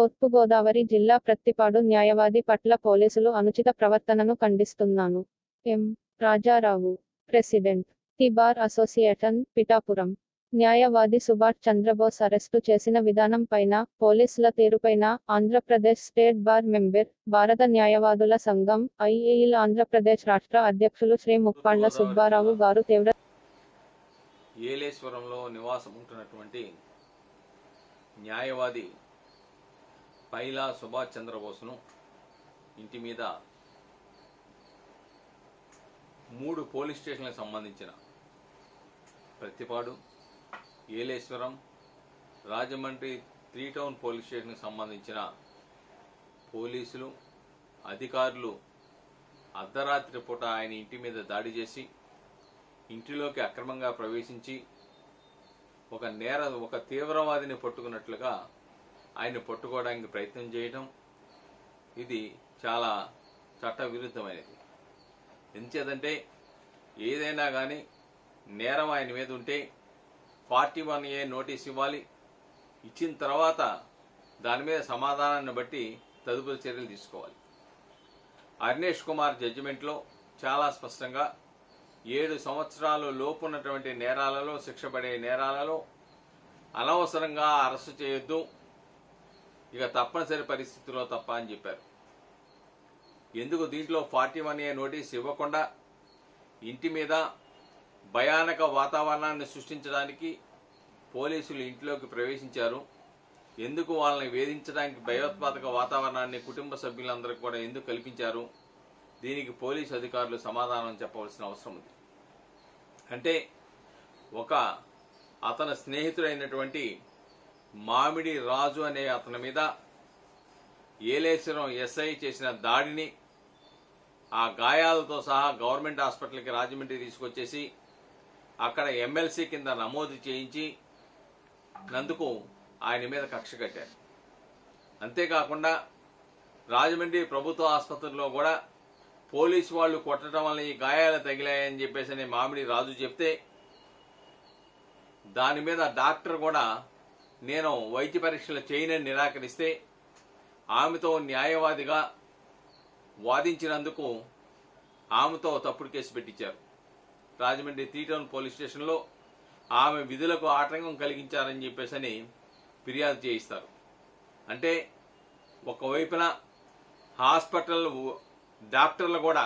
తూర్పుగోదావరి జిల్లా ప్రత్తిపాడు న్యాయవాది పట్ల పోలీసులు అనుచిత ప్రవర్తనను ఖండిస్తున్నాను M Rajarao president T bar association Pithapuram న్యాయవాది సుభాష్ చంద్రబోస్ అరెస్టు చేసిన విధానం పైన పోలీసుల తీరుపైన ఆంధ్రప్రదేశ్ స్టేట్ బార్ మెంబర్ భారత న్యాయవాదుల సంఘం ఐఏఈల్ ఆంధ్రప్రదేశ్ రాష్ట్ర అధ్యక్షులు శ్రీ ముప్పాండ్ల సుబ్బారావు గారు తీవ్ర ఏలేశ్వరంలో నివాసం ఉంటున్నటువంటి న్యాయవాది పైలా సుభాష్ చంద్రబోస్ను ఇంటి మీద మూడు పోలీస్ స్టేషన్లకు సంబంధించిన Prathipadu Yeleswaram Rajahmundry three town police స్టేషన్కి సంబంధించిన పోలీసులు అధికారులు అర్ధరాత్రి పూట ఆయన ఇంటి మీద దాడి చేసి ఇంటిలోకి అక్రమంగా ప్రవేశించి ఒక నేర ఒక తీవ్రవాదిని పట్టుకున్నట్లుగా ఆయన పట్టుకోవడానికి ప్రయత్నం చేయడం ఇది చాలా చట్ట విరుద్ధమైనది ఎంచేదంటే ఏదైనా కానీ నేరం ఆయన మీద ఉంటే ఫార్టీ వన్ ఏ నోటీస్ ఇవ్వాలి ఇచ్చిన తర్వాత దాని మీద సమాధానాన్ని బట్టి తదుపరి చర్యలు తీసుకోవాలి అర్నేష్ కుమార్ జడ్జిమెంట్లో చాలా స్పష్టంగా ఏడు సంవత్సరాలు లోపు ఉన్నటువంటి నేరాలలో శిక్ష పడే నేరాలలో అనవసరంగా అరెస్టు చేయొద్దు ఇక తప్పనిసరి పరిస్థితుల్లో తప్ప అని చెప్పారు ఎందుకు దీంట్లో ఫార్టీ వన్ ఏ నోటీస్ ఇవ్వకుండా ఇంటి మీద భయానక వాతావరణాన్ని సృష్టించడానికి పోలీసులు ఇంట్లోకి ప్రవేశించారు ఎందుకు వాళ్ళని వేధించడానికి భయోత్పాదక వాతావరణాన్ని కుటుంబ సభ్యులందరికీ కూడా ఎందుకు కల్పించారు దీనికి పోలీసు అధికారులు సమాధానం చెప్పవలసిన అవసరం ఉంది అంటే ఒక అతని స్నేహితుడైనటువంటి మామిడి రాజు అనే అతని మీద ఏలేశ్వరం ఎస్ఐ చేసిన దాడిని ఆ గాయాలతో సహా గవర్నమెంట్ హాస్పిటల్కి రాజమండ్రి తీసుకొచ్చేసి అక్కడ ఎమ్మెల్సీ కింద నమోదు చేయించి నందుకు ఆయన మీద కక్ష కట్టారు అంతేకాకుండా రాజమండ్రి ప్రభుత్వ ఆసుపత్రిలో కూడా పోలీసు వాళ్ళు కొట్టడం వల్ల ఈ గాయాలు తగిలాయని చెప్పేసి అని మామిడి రాజు చెప్తే దాని మీద డాక్టర్ కూడా నేను వైద్య పరీక్షలు చేయనని నిరాకరిస్తే ఆమెతో న్యాయవాదిగా వాదించినందుకు ఆమెతో తప్పుడు కేసు పెట్టించారు రాజమండ్రి త్రీ టౌన్ పోలీస్ స్టేషన్లో ఆమె విధులకు ఆటంకం కలిగించారని చెప్పేసి అని ఫిర్యాదు చేయిస్తారు అంటే ఒకవైపున హాస్పిటల్ డాక్టర్లు కూడా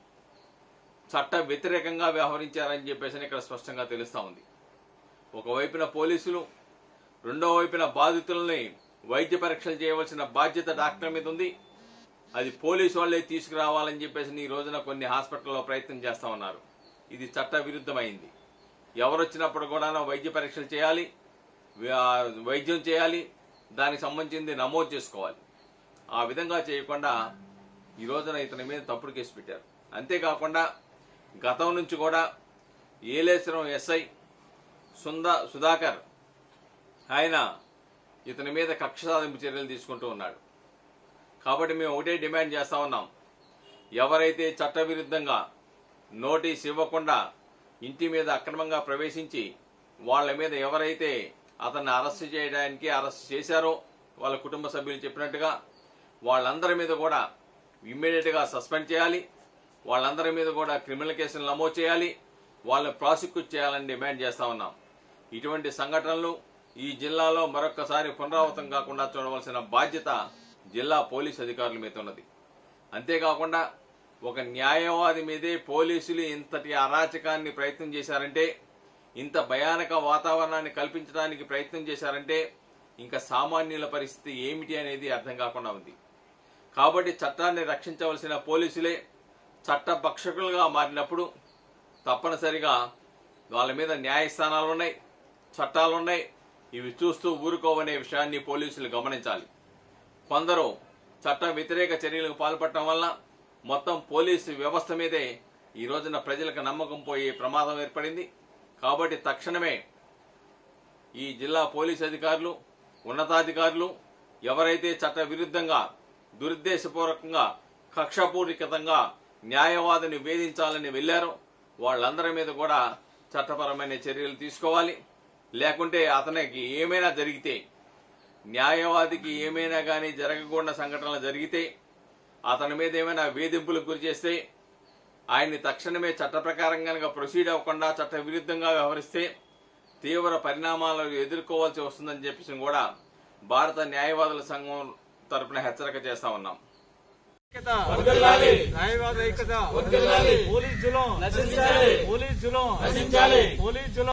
చట్ట వ్యతిరేకంగా వ్యవహరించారని చెప్పేసి ఇక్కడ స్పష్టంగా తెలుస్తా ఉంది ఒకవైపున పోలీసులు రెండో వైపున బాధితులని వైద్య పరీక్షలు చేయవలసిన బాధ్యత డాక్టర్ మీద ఉంది అది పోలీసు వాళ్ళే తీసుకురావాలని చెప్పేసి ఈ రోజున కొన్ని హాస్పిటల్లో ప్రయత్నం చేస్తా ఉన్నారు ఇది చట్ట విరుద్ధమైంది ఎవరు వచ్చినప్పుడు కూడా వైద్య పరీక్షలు చేయాలి వ్య- వైద్యం చేయాలి దానికి సంబంధించింది నమోదు చేసుకోవాలి ఆ విధంగా చేయకుండా ఈ రోజున ఇతని మీద తప్పుడు కేసు పెట్టారు అంతేకాకుండా గతం నుంచి కూడా ఏలేశ్వరం ఎస్ఐ సుందా సుధాకర్ ఆయన ఇతని మీద కక్ష సాధింపు చర్యలు తీసుకుంటూ ఉన్నాడు కాబట్టి మేము ఒకటే డిమాండ్ చేస్తా ఉన్నాం ఎవరైతే చట్టవిరుద్ధంగా నోటీస్ ఇవ్వకుండా ఇంటి మీద అక్రమంగా ప్రవేశించి వాళ్ళ మీద ఎవరైతే అతన్ని అరెస్ట్ చేయడానికి అరెస్ట్ చేశారో వాళ్ళ కుటుంబ సభ్యులు చెప్పినట్టుగా వాళ్ళందరి మీద కూడా ఇమ్మీడియట్ గా సస్పెండ్ చేయాలి వాళ్ళందరి మీద కూడా క్రిమినల్ కేసులు నమోదు చేయాలి వాళ్ళని ప్రాసిక్యూట్ చేయాలని డిమాండ్ చేస్తా ఉన్నాం ఇటువంటి సంఘటనలు ఈ జిల్లాలో మరొక్కసారి పునరావృతం కాకుండా చూడవలసిన బాధ్యత జిల్లా పోలీస్ అధికారుల మీద ఉన్నది అంతేకాకుండా ఒక న్యాయవాది మీదే పోలీసులు ఇంతటి అరాచకాన్ని ప్రయత్నం చేశారంటే ఇంత భయానక వాతావరణాన్ని కల్పించడానికి ప్రయత్నం చేశారంటే ఇంకా సామాన్యుల పరిస్థితి ఏమిటి అనేది అర్థం కాకుండా ఉంది కాబట్టి చట్టాన్ని రక్షించవలసిన పోలీసులే చట్టభక్షకులుగా మారినప్పుడు తప్పనిసరిగా వాళ్ళ మీద న్యాయస్థానాలు ఉన్నాయి చట్టాలు ఉన్నాయి ఇవి చూస్తూ ఊరుకోవనే విషయాన్ని పోలీసులు గమనించాలి కొందరు చట్ట వ్యతిరేక చర్యలకు పాల్పడటం వల్ల మొత్తం పోలీసు వ్యవస్థ మీదే ఈ రోజున ప్రజలకు నమ్మకం పోయే ప్రమాదం ఏర్పడింది కాబట్టి తక్షణమే ఈ జిల్లా పోలీసు అధికారులు ఉన్నతాధికారులు ఎవరైతే చట్ట విరుద్ధంగా దురుద్దేశపూర్వకంగా కక్షపూరితంగా న్యాయవాదిని వేధించాలని వెళ్లారో వాళ్ళందరి మీద కూడా చట్టపరమైన చర్యలు తీసుకోవాలి లేకుంటే అతనికి ఏమైనా జరిగితే న్యాయవాదికి ఏమైనా కానీ జరగకూడని సంఘటనలు జరిగితే అతని మీద ఏమైనా వేధింపులకు గురి చేస్తే ఆయన్ని తక్షణమే చట్ట ప్రకారం కనుక ప్రొసీడ్ అవ్వకుండా చట్ట విరుద్ధంగా వ్యవహరిస్తే తీవ్ర పరిణామాలను ఎదుర్కోవాల్సి వస్తుందని చెప్పేసి కూడా భారత న్యాయవాదుల సంఘం తరపున హెచ్చరిక చేస్తా ఉన్నాం ఐక్యత న్యాయవాద ఐక్యత పోలీస్ జులం పోలీస్ జులం పోలీస్ జులం